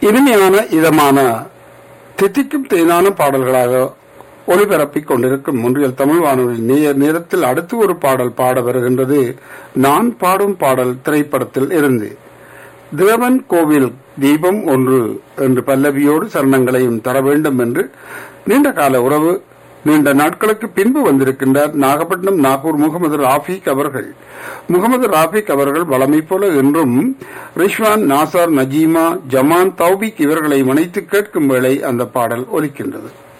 இனிமையான இதமான தித்திக்கும் தேனான பாடல்களாக ஒளிபரப்பிக் கொண்டிருக்கும் முன்றியல் தமிழ் வானொலி நேர் நேரத்தில் அடுத்து ஒரு பாடல் பாட வருகின்றது நான் பாடும் பாடல் திரைப்படத்தில் இருந்து தேவன் கோவில் தீபம் ஒன்று என்று பல்லவியோடு சரணங்களையும் தர வேண்டும் என்று நீண்ட கால உறவு நீண்ட நாட்களுக்கு பின்பு வந்திருக்கின்றார் நாகப்பட்டினம் நாகூர் முகமது ராஃபிக் அவர்கள் முகமது ராஃபிக் அவர்கள் வளமை போல என்றும் ரிஷ்வான் நாசார் நஜீமா ஜமான் தௌபிக் இவர்களை இணைத்து கேட்கும் வேளை அந்த பாடல் ஒலிக்கின்றது